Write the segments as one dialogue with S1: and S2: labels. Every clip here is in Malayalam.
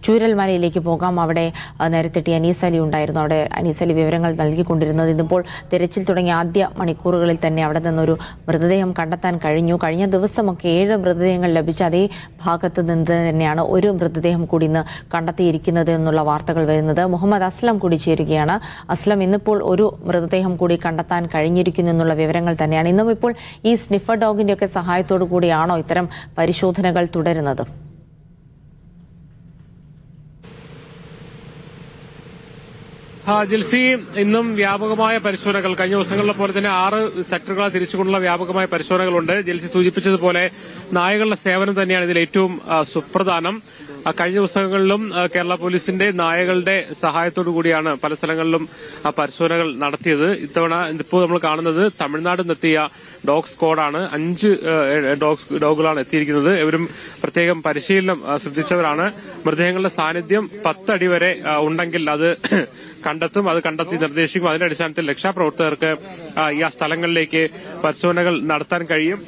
S1: ചൂരൽമലയിലേക്ക് പോകാം അവിടെ ആ, നേരത്തെ ടി അനീസ് അലി ഉണ്ടായിരുന്നു അവിടെ അനീസ് അലി വിവരങ്ങൾ നൽകിക്കൊണ്ടിരുന്നത് ഇതിപ്പോൾ തിരച്ചിൽ തുടങ്ങിയ ആദ്യ മണിക്കൂറുകളിൽ തന്നെ അവിടെ നിന്നൊരു മൃതദേഹം കണ്ടെത്താൻ കഴിഞ്ഞു കഴിഞ്ഞ ദിവസമൊക്കെ ഏഴ് മൃതദേഹങ്ങൾ ലഭിച്ച അതേ ഭാഗത്ത് നിന്ന് തന്നെയാണ് ഒരു മൃതദേഹം കൂടി ഇന്ന് കണ്ടെത്തിയിരിക്കുന്നത് എന്നുള്ള വാർത്തകൾ വരുന്നത് മുഹമ്മദ് അസ്ലം കൂടി ചേരുകയാണ് അസ്ലം ഇന്നിപ്പോൾ ഒരു മൃതദേഹം കൂടി കണ്ടെത്താൻ കഴിഞ്ഞിരിക്കുന്നു എന്നുള്ള വിവരങ്ങൾ തന്നെയാണ് ഇന്നും ഇപ്പോൾ ഈ സ്നിഫർ ഡോഗിന്റെ ഒക്കെ സഹായത്തോടു കൂടിയാണോ ഇത്തരം പരിശോധനകൾ തുടരുന്നത്
S2: ആ, ജിൽസി ഇന്നും വ്യാപകമായ പരിശോധനകൾ കഴിഞ്ഞ ദിവസങ്ങളിലെ പോലെ തന്നെ ആറ് സെക്ടറുകളെ തിരിച്ചുകൊണ്ടുള്ള വ്യാപകമായ പരിശോധനകളുണ്ട് ജിൽസി സൂചിപ്പിച്ചതുപോലെ നായകളുടെ സേവനം തന്നെയാണ് ഇതിൽ ഏറ്റവും ആ, സുപ്രധാനം ആ, കഴിഞ്ഞ ദിവസങ്ങളിലും ആ, കേരള പോലീസിന്റെ നായകളുടെ സഹായത്തോടു കൂടിയാണ് പല സ്ഥലങ്ങളിലും ആ, പരിശോധനകൾ നടത്തിയത് ഇത്തവണ ഇപ്പോൾ നമ്മൾ കാണുന്നത് തമിഴ്നാട് നിന്നെത്തിയ ഡോഗ് സ്ക്വാഡാണ് അഞ്ച് ഡോഗ് ഡോഗുകളാണ് എത്തിയിരിക്കുന്നത് ഇവരും പ്രത്യേകം പരിശീലനം ആ, ശ്രദ്ധിച്ചവരാണ് മൃതദേഹങ്ങളുടെ സാന്നിധ്യം പത്തടി വരെ ആ, ഉണ്ടെങ്കിൽ അത് കണ്ടെത്തും അത് കണ്ടെത്തി നിർദ്ദേശിക്കും അതിന്റെ അടിസ്ഥാനത്തിൽ രക്ഷാപ്രവർത്തകർക്ക് ആ, ഈ ആ സ്ഥലങ്ങളിലേക്ക് പരിശോധനകൾ നടത്താൻ കഴിയും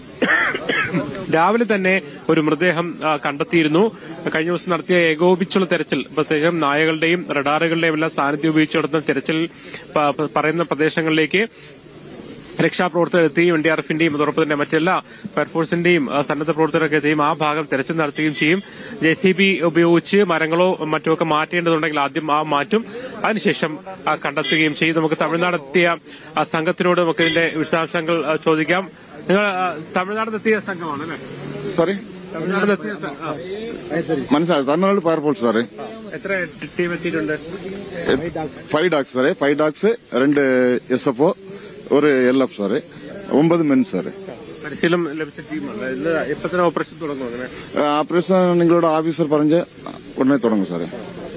S2: രാവിലെ തന്നെ ഒരു മൃതദേഹം ആ, കണ്ടെത്തിയിരുന്നു കഴിഞ്ഞ ദിവസം നടത്തിയ ഏകോപിച്ചുള്ള തെരച്ചിൽ പ്രത്യേകം നായകളുടെയും റഡാറുകളുടെയും എല്ലാം സാന്നിധ്യം ഉപയോഗിച്ച് നടത്തുന്ന തെരച്ചിൽ പ- പ- പറയുന്ന പ്രദേശങ്ങളിലേക്ക് രക്ഷാപ്രവർത്തകർ എത്തുകയും എൻ ഡി ആർ എഫിന്റെയും അതോടൊപ്പം തന്നെ മറ്റെല്ലാ ഫയർഫോഴ്സിന്റെയും ആ, സന്നദ്ധ പ്രവർത്തകരൊക്കെ എത്തുകയും ആ ഭാഗം തെരച്ചിൽ നടത്തുകയും ചെയ്യും ജെ സി ബി ഉപയോഗിച്ച് മരങ്ങളോ മറ്റുമൊക്കെ മാറ്റേണ്ടതുണ്ടെങ്കിൽ ആദ്യം ആ മാറ്റും അതിനുശേഷം ആ, കണ്ടെത്തുകയും ചെയ്യും നമുക്ക് തമിഴ്നാടെത്തിയ ആ സംഘത്തിനോട് നമുക്ക് ഇതിന്റെ വിശദാംശങ്ങൾ ആ, ചോദിക്കാം നിങ്ങൾ ആ, തമിഴ്നാടെത്തിയ സംഘമാണ് അല്ലേ
S3: സാറേ
S2: തമിഴ്നാടെത്തിയ സ- ആ.
S3: മനസ്സിലായി തമിഴ്നാട് ഫയർഫോഴ്സ് സാറേ
S2: എത്ര ടീം എത്തിയിട്ടുണ്ട്
S3: five dogs sir five dogs ரெண்டு எஸ்எஃப்ஓ ஒரு எல்எஃப் சார் ஒன்பது மென் சார்
S2: പരിശീലനം ലഭിച്ച ടീമാണ് ഇന്ന് എപ്പോ തന്നെ ഓപ്പറേഷൻ തുടങ്ങും അങ്ങനെ
S3: ஆபரேஷன் നിങ്ങളോട് ഓഫീസർ പറഞ്ഞ ഉടനെ തുടങ്ങും സാറേ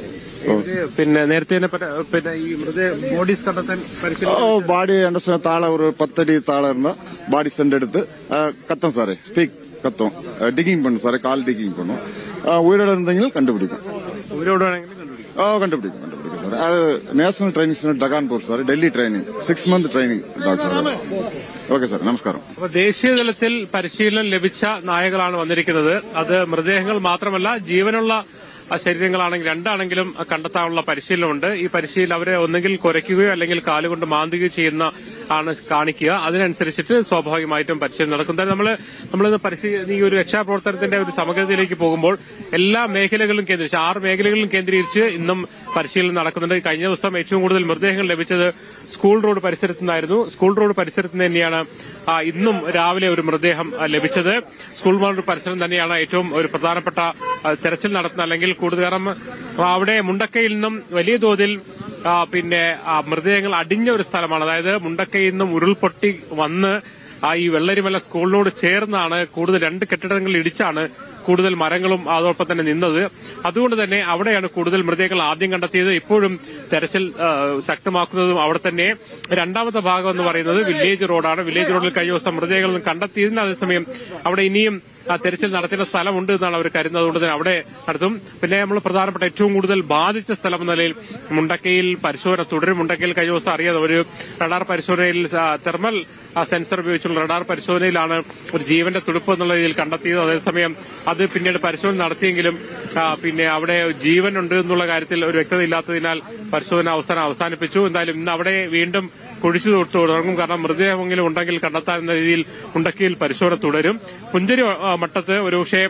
S2: ഇത് പിന്നെ നേരത്തെ തന്നെ പല- പിന്നെ ഈ മൃത ബോഡീസ് കണ്ടെത്താൻ പരിശീലനം
S3: பாடி அண்டர்ஸ்டாண்ட் தாழ ஒரு பத்தடி தாழ இருந்தா பாடி சென்ட் எடுத்து அஹ், கத்தும் சார் ஸ்பீக் கத்தும் டிகிங் பண்ணும் சார் கால் டிகிங் பண்ணும் அஹ், உயிரோட இருந்தீங்க கண்டுபிடிக்கும்
S2: ഇവരോട് വേണമെങ്കിലും കണ്ടുപിടിക്കും
S3: ഓ കണ്ടുപിടിക്കും കണ്ടുപിടിക്കും സാർ അത് national training centre Tekanpur sir Delhi training six month training doctor okay sir നമസ്കാരം
S2: അപ്പൊ ദേശീയ തലത്തിൽ പരിശീലനം ലഭിച്ച നായകളാണ് വന്നിരിക്കുന്നത് അത് മൃതദേഹങ്ങൾ മാത്രമല്ല ജീവനുള്ള ആ ശരീരങ്ങളാണെങ്കിൽ രണ്ടാണെങ്കിലും കണ്ടെത്താനുള്ള പരിശീലനമുണ്ട് ഈ പരിശീലനം അവരെ ഒന്നെങ്കിൽ കുരയ്ക്കുകയോ അല്ലെങ്കിൽ കാലുകൊണ്ട് മാന്തുകയോ ചെയ്യുന്ന ആണ് കാണിക്കുക അതിനനുസരിച്ചിട്ട് സ്വാഭാവികമായിട്ടും പരിശീലനം നടക്കും എന്തായാലും നമ്മള് നമ്മളിന്ന് പരിശീലനം ഈ ഒരു രക്ഷാപ്രവർത്തനത്തിന്റെ ഒരു സമഗ്രതയിലേക്ക് പോകുമ്പോൾ എല്ലാ മേഖലകളിലും കേന്ദ്രീകരിച്ച് ആറ് മേഖലകളിലും കേന്ദ്രീകരിച്ച് ഇന്നും പരിശീലനം നടക്കുന്നുണ്ട് കഴിഞ്ഞ ദിവസം ഏറ്റവും കൂടുതൽ മൃതദേഹങ്ങൾ ലഭിച്ചത് സ്കൂൾ റോഡ് പരിസരത്തു നിന്നായിരുന്നു സ്കൂൾ റോഡ് പരിസരത്ത് നിന്ന് തന്നെയാണ് ആ, ഇന്നും രാവിലെ ഒരു മൃതദേഹം ആ, ലഭിച്ചത് സ്കൂൾ റോഡ് പരിസരം തന്നെയാണ് ഏറ്റവും ഒരു പ്രധാനപ്പെട്ട ആ, തെരച്ചിൽ നടത്തുന്ന അല്ലെങ്കിൽ കൂടുതൽ കാരണം ആ, അവിടെ മുണ്ടക്കയിൽ നിന്നും വലിയ തോതിൽ ആ, പിന്നെ ആ, മൃതദേഹങ്ങൾ അടിഞ്ഞ ഒരു സ്ഥലമാണ് അതായത് മുണ്ടക്കയിൽ നിന്നും ഉരുൾപൊട്ടി വന്ന് ആ ഈ വെള്ളരിമല സ്കൂളിനോട് ചേർന്നാണ് കൂടുതൽ രണ്ട് കെട്ടിടങ്ങൾ ഇടിച്ചാണ് കൂടുതൽ മരങ്ങളും അതോടൊപ്പം തന്നെ നിന്നത് അതുകൊണ്ട് തന്നെ അവിടെയാണ് കൂടുതൽ മൃതദേഹങ്ങൾ ആദ്യം കണ്ടെത്തിയത് ഇപ്പോഴും തെരച്ചിൽ ആ, ശക്തമാക്കുന്നതും അവിടെ തന്നെ രണ്ടാമത്തെ ഭാഗം എന്ന് പറയുന്നത് വില്ലേജ് റോഡാണ് വില്ലേജ് റോഡിൽ കഴിഞ്ഞ ദിവസം മൃതദേഹങ്ങൾ കണ്ടെത്തിയതിന് അതേസമയം അവിടെ ഇനിയും ആ തെരച്ചിൽ നടത്തേണ്ട സ്ഥലമുണ്ട് എന്നാണ് അവർ കരുതുന്നത് അതുകൊണ്ട് തന്നെ അവിടെ നടത്തും പിന്നെ നമ്മൾ പ്രധാനപ്പെട്ട ഏറ്റവും കൂടുതൽ ബാധിച്ച സ്ഥലം എന്ന നിലയിൽ മുണ്ടക്കയിൽ പരിശോധന തുടരും മുണ്ടക്കയിൽ കഴിഞ്ഞ ദിവസം അറിയാതെ ഒരു റഡാർ പരിശോധനയിൽ ആ, തെർമൽ ആ, സെൻസർ ഉപയോഗിച്ചുള്ള റഡാർ പരിശോധനയിലാണ് ഒരു ജീവന്റെ തുടുപ്പ് എന്നുള്ള രീതിയിൽ കണ്ടെത്തിയത് അതേസമയം അത് പിന്നീട് പരിശോധന നടത്തിയെങ്കിലും ആ, പിന്നെ അവിടെ ജീവൻ ഉണ്ട് എന്നുള്ള കാര്യത്തിൽ ഒരു വ്യക്തത ഇല്ലാത്തതിനാൽ പരിശോധന അവസാനം അവസാനിപ്പിച്ചു എന്തായാലും ഇന്ന് അവിടെ വീണ്ടും കുഴിച്ചു തൊട്ട് തുടങ്ങും കാരണം മൃതദേഹമെങ്കിലും ഉണ്ടെങ്കിൽ കണ്ടെത്താൻ എന്ന രീതിയിൽ മുണ്ടക്കയിൽ പരിശോധന തുടരും പുഞ്ചരി ആ, മട്ടത്ത് ഒരുപക്ഷെ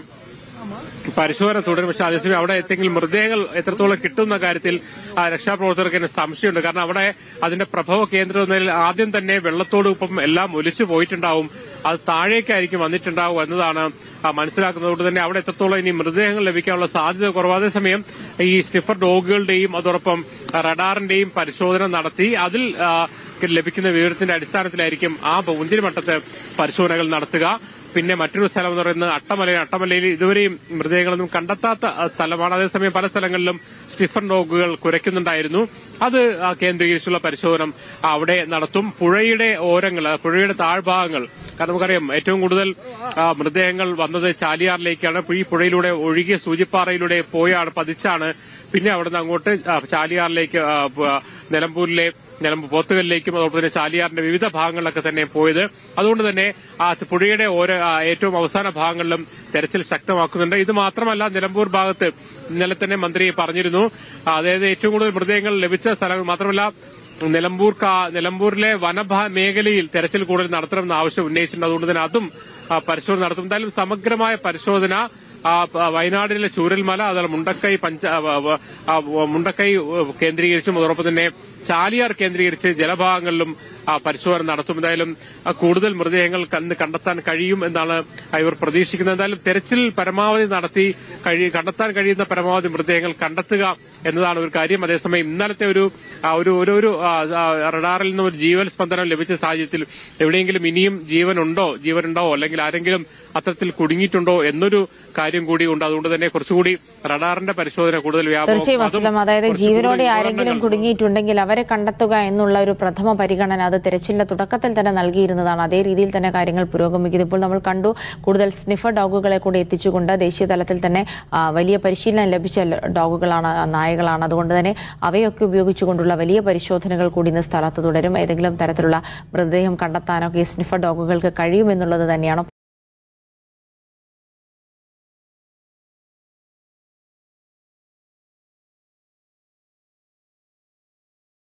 S2: പരിശോധന തുടരും പക്ഷെ അതേസമയം അവിടെ എത്തെങ്കിലും മൃതദേഹങ്ങൾ എത്രത്തോളം കിട്ടുന്ന കാര്യത്തിൽ ആ, രക്ഷാപ്രവർത്തകർക്ക് തന്നെ സംശയമുണ്ട് കാരണം അവിടെ അതിന്റെ പ്രഭവ കേന്ദ്രം എന്ന നിലയിൽ ആദ്യം തന്നെ വെള്ളത്തോടൊപ്പം എല്ലാം ഒലിച്ചു പോയിട്ടുണ്ടാവും അത് താഴേക്കായിരിക്കും വന്നിട്ടുണ്ടാവും എന്നതാണ് ആ, മനസ്സിലാക്കുന്നത് കൊണ്ട് തന്നെ അവിടെ എത്രത്തോളം ഇനി മൃതദേഹങ്ങൾ ലഭിക്കാനുള്ള സാധ്യത കുറവ് അതേസമയം ഈ സ്നിഫർ ഡോഗുകളുടെയും അതോടൊപ്പം റഡാറിന്റെയും പരിശോധന നടത്തി അതിൽ ആ, ലഭിക്കുന്ന വിവരത്തിന്റെ അടിസ്ഥാനത്തിലായിരിക്കും ആ മുന്തിരി മട്ടത്ത് പരിശോധനകൾ നടത്തുക പിന്നെ മറ്റൊരു സ്ഥലം എന്ന് പറയുന്നത് അട്ടമല അട്ടമലയിൽ ഇതുവരെയും മൃതദേഹങ്ങളൊന്നും കണ്ടെത്താത്ത ആ, സ്ഥലമാണ് അതേസമയം പല സ്ഥലങ്ങളിലും സ്റ്റിഫൻ ഡോഗുകൾ കുരയ്ക്കുന്നുണ്ടായിരുന്നു അത് ആ, കേന്ദ്രീകരിച്ചുള്ള പരിശോധന അവിടെ നടത്തും പുഴയുടെ ഓരങ്ങൾ ആ, പുഴയുടെ താഴ്ഭാഗങ്ങൾ കാരണം നമുക്കറിയാം ഏറ്റവും കൂടുതൽ ആ, മൃതദേഹങ്ങൾ വന്നത് ചാലിയാറിലേക്കാണ് ഈ പുഴയിലൂടെ ഒഴുകിയ സൂചിപ്പാറയിലൂടെ പോയാണ് പതിച്ചാണ് പിന്നെ അവിടുന്ന് അങ്ങോട്ട് ആ, ചാലിയാറിലേക്ക് ആ, പ- നിലമ്പൂരിലെ നിലമ്പൂർ പോത്തുകല്ലിലേക്കും അതോടൊപ്പം തന്നെ ചാലിയാറിന്റെ വിവിധ ഭാഗങ്ങളിലൊക്കെ തന്നെ പോയത് അതുകൊണ്ട് തന്നെ ആ പുഴയുടെ ഓരോ ആ, ഏറ്റവും അവസാന ഭാഗങ്ങളിലും തെരച്ചിൽ ശക്തമാക്കുന്നുണ്ട് ഇത് മാത്രമല്ല നിലമ്പൂർ ഭാഗത്ത് ഇന്നലെ തന്നെ മന്ത്രി പറഞ്ഞിരുന്നു ആ, അതായത് ഏറ്റവും കൂടുതൽ മൃതദേഹങ്ങൾ ലഭിച്ച സ്ഥലങ്ങൾ മാത്രമല്ല നിലമ്പൂർ കാ- നിലമ്പൂരിലെ വനഭാ മേഖലയിൽ തെരച്ചിൽ കൂടുതൽ നടത്തണമെന്ന ആവശ്യം ഉന്നയിച്ചിട്ടുണ്ട് അതുകൊണ്ട് തന്നെ അതും ആ, പരിശോധന നടത്തും എന്തായാലും സമഗ്രമായ പരിശോധന ആ, പ- വയനാടിലെ ചൂരൽമല അതുപോലെ മുണ്ടക്കൈ പഞ്ച ആ, വ- ആ, വ- മുണ്ടക്കൈ ഏഹ്, കേന്ദ്രീകരിച്ചും അതോടൊപ്പം തന്നെ ചാലിയാർ കേന്ദ്രീകരിച്ച് ജലഭാഗങ്ങളിലും ആ, പരിശോധന നടത്തും എന്തായാലും ആ, കൂടുതൽ മൃതദേഹങ്ങൾ കണ്ട് കണ്ടെത്താൻ കഴിയും എന്നാണ് ആ, ഇവർ പ്രതീക്ഷിക്കുന്നത് എന്തായാലും തെരച്ചിൽ പരമാവധി നടത്തി കഴി കണ്ടെത്താൻ കഴിയുന്ന പരമാവധി മൃതദേഹങ്ങൾ കണ്ടെത്തുക എന്നതാണ് ഒരു കാര്യം അതേസമയം ഇന്നലത്തെ ഒരു ആ, ഒരു ഒരു ഒരു ആ, ആ, റഡാറിൽ നിന്ന് ഒരു ജീവൽ സ്പന്ദനം ലഭിച്ച സാഹചര്യത്തിൽ എവിടെയെങ്കിലും ഇനിയും ജീവനുണ്ടോ ജീവനുണ്ടോ അല്ലെങ്കിൽ ആരെങ്കിലും അത്തരത്തിൽ കുടുങ്ങിയിട്ടുണ്ടോ എന്നൊരു കാര്യം കൂടി ഉണ്ട് അതുകൊണ്ട് തന്നെ കുറച്ചുകൂടി റഡാറിന്റെ പരിശോധന കൂടുതൽ വ്യാപകം
S1: തീർച്ചയായും
S2: അതും
S1: അസ്ലം അതായത്
S2: കുറച്ചുകൂടി
S1: ജീവനോടെ ആരെങ്കിലും
S2: വിവരണങ്ങൾ
S1: കുടുങ്ങിയിട്ടുണ്ടെങ്കിൽ അവരെ കണ്ടെത്തുക എന്നുള്ള ഒരു പ്രഥമ പരിഗണന അത് തെരച്ചിലിന്റെ തുടക്കത്തിൽ തന്നെ നൽകിയിരുന്നതാണ് അതേ രീതിയിൽ തന്നെ കാര്യങ്ങൾ പുരോഗമിക്കുന്നു ഇപ്പോൾ നമ്മൾ കണ്ടു കൂടുതൽ സ്നിഫർ ഡോഗുകളെ കൂടി എത്തിച്ചുകൊണ്ട് ദേശീയ തലത്തിൽ തന്നെ ആ, വലിയ പരിശീലനം ലഭിച്ച ല- ഡോഗുകളാണ് ആ, നായകളാണ് അതുകൊണ്ട് തന്നെ അവയൊക്കെ ഉപയോഗിച്ചുകൊണ്ടുള്ള വലിയ പരിശോധനകൾ കൂടി ഇന്ന് സ്ഥലത്ത് തുടരും ഏതെങ്കിലും തരത്തിലുള്ള മൃതദേഹം കണ്ടെത്താനൊക്കെ ഈ സ്നിഫർ ഡോഗുകൾക്ക് കഴിയുമെന്നുള്ളത് തന്നെയാണ്